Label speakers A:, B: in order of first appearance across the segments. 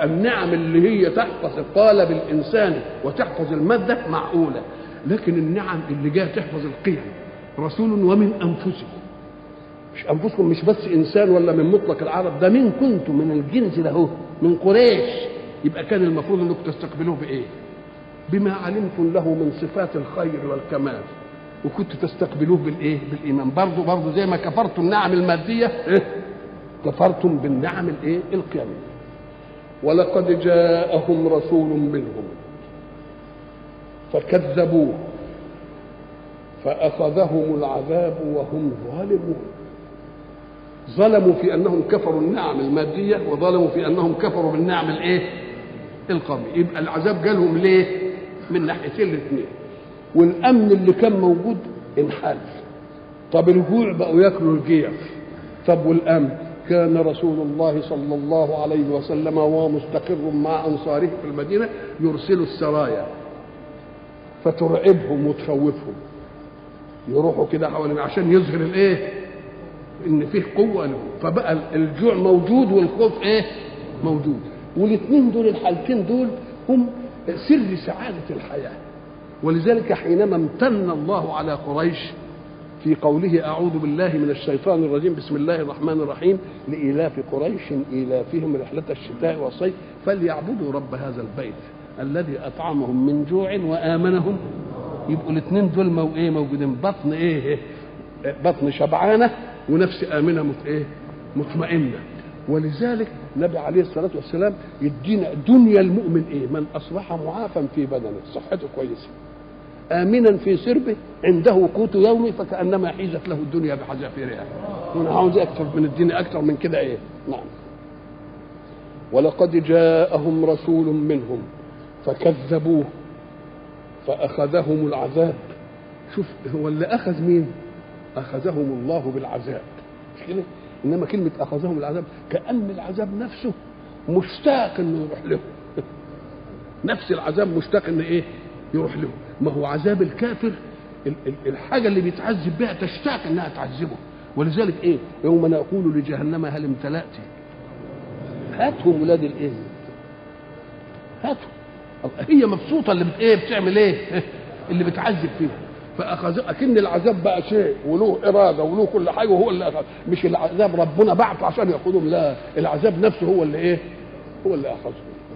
A: النعم اللي هي تحفظ قالب الانسان وتحفظ الماده معقوله لكن النعم اللي جايه تحفظ القيم رسول ومن انفسكم مش انفسكم مش بس انسان ولا من مطلق العرب ده من كنتم من الجنس ده هو من قريش يبقى كان المفروض انكم تستقبلوه بايه؟ بما علمتم له من صفات الخير والكمال وكنتوا تستقبلوه بالايه؟ بالايمان برضه برضه زي ما كفرتم النعم الماديه إيه؟ كفرتم بالنعم الايه؟ القياميه ولقد جاءهم رسول منهم فكذبوه فأخذهم العذاب وهم ظالمون ظلموا في أنهم كفروا النعم المادية وظلموا في أنهم كفروا بالنعم الإيه؟ القومية يبقى العذاب جالهم ليه؟ من ناحيتين الاثنين والأمن اللي كان موجود انحل طب الجوع بقوا ياكلوا الجيف طب والأمن كان رسول الله صلى الله عليه وسلم وهو مستقر مع أنصاره في المدينة يرسل السرايا فترعبهم وتخوفهم يروحوا كده حوالين عشان يظهر الايه ان فيه قوه له فبقى الجوع موجود والخوف ايه موجود والاثنين دول الحالتين دول هم سر سعاده الحياه ولذلك حينما امتن الله على قريش في قوله اعوذ بالله من الشيطان الرجيم بسم الله الرحمن الرحيم لايلاف قريش ايلافهم رحله الشتاء والصيف فليعبدوا رب هذا البيت الذي اطعمهم من جوع وامنهم يبقوا الاثنين دول مو ايه موجودين بطن ايه بطن شبعانه ونفس امنه مت ايه مطمئنه ولذلك النبي عليه الصلاه والسلام يدينا دنيا المؤمن ايه من اصبح معافا في بدنه صحته كويسه امنا في سربه عنده قوت يومي فكانما حيزت له الدنيا بحذافيرها وانا عاوز اكثر من الدنيا اكثر من كده ايه نعم ولقد جاءهم رسول منهم فكذبوه فأخذهم العذاب شوف هو اللي أخذ مين أخذهم الله بالعذاب مش كده إنما كلمة أخذهم العذاب كأن العذاب نفسه مشتاق إنه يروح له نفس العذاب مشتاق إن إيه يروح له ما هو عذاب الكافر الحاجة اللي بيتعذب بها تشتاق إنها تعذبه ولذلك إيه يوم نقول لجهنم هل امتلأت هاتهم ولاد الإيه هاتهم هي مبسوطه اللي بت ايه بتعمل ايه اللي بتعذب فيها فاخذ اكن العذاب بقى شيء وله اراده وله كل حاجه وهو اللي أخذ. مش العذاب ربنا بعته عشان ياخذهم لا العذاب نفسه هو اللي ايه هو اللي اخذهم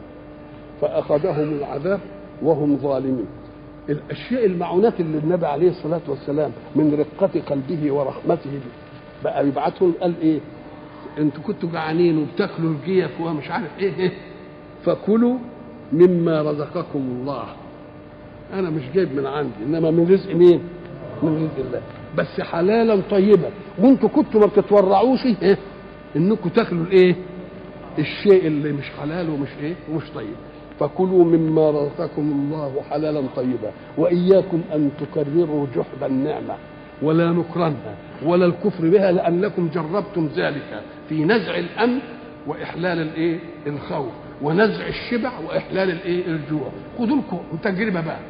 A: فاخذهم العذاب وهم ظالمين الاشياء المعونات اللي النبي عليه الصلاه والسلام من رقه قلبه ورحمته بقى يبعتهم قال ايه انتوا كنتوا جعانين وبتاكلوا الجيف ومش عارف ايه, إيه فكلوا مما رزقكم الله انا مش جايب من عندي انما من رزق مين من رزق الله بس حلالا طيبا وانتوا كنتوا ما بتتورعوش ايه انكم تاكلوا الايه الشيء اللي مش حلال ومش ايه ومش طيب فكلوا مما رزقكم الله حلالا طيبا واياكم ان تكرروا جحد النعمه ولا نكرانها ولا الكفر بها لانكم جربتم ذلك في نزع الامن واحلال الايه الخوف ونزع الشبع واحلال الايه الجوع خذوا لكم تجربه بقى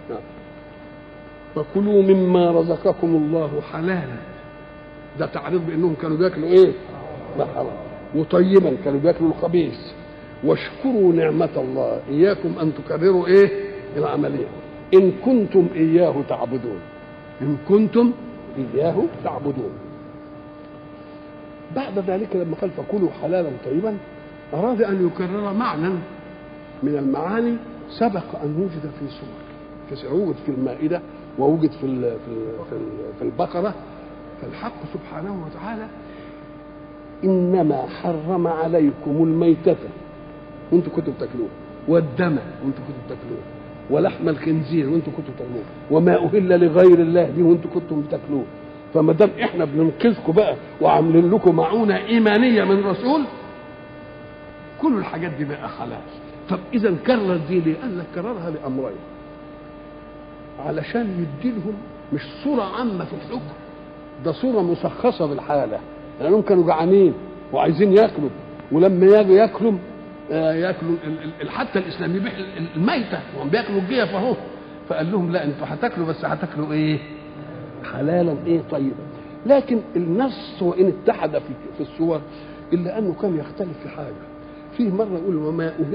A: فكلوا مما رزقكم الله حلالا ده تعريض بانهم كانوا بياكلوا ايه ما حرام وطيبا كانوا بياكلوا الخبيث واشكروا نعمة الله إياكم أن تكرروا إيه العملية إن كنتم إياه تعبدون إن كنتم إياه تعبدون بعد ذلك لما قال فكلوا حلالا طيبا أراد أن يكرر معنى من المعاني سبق أن وجد في سور وجد في المائدة ووجد في ال في ال في, ال في البقرة فالحق سبحانه وتعالى إنما حرم عليكم الميتة وانتم كنتوا بتاكلوه والدم وانتم كنتوا بتاكلوه ولحم الخنزير وانتم كنتوا بتاكلوه وما أهل لغير الله دي وانتم كنتم بتاكلوه فما دام احنا بننقذكم بقى وعاملين لكم معونه ايمانيه من رسول كل الحاجات دي بقى حلال طب اذا كرر دي ليه؟ قال لك كررها لامرين علشان يديلهم مش صوره عامه في الحكم ده صوره مشخصه بالحاله لانهم كانوا جعانين وعايزين ياكلوا ولما يجوا ياكلوا آه ياكلوا حتى الاسلام يبيح الميته وهم بياكلوا الجيف اهو فقال لهم لا انتوا هتاكلوا بس هتاكلوا ايه؟ حلالا ايه طيبا لكن النص وان اتحد في في الصور الا انه كان يختلف في حاجه فيه مره يقول وما أهل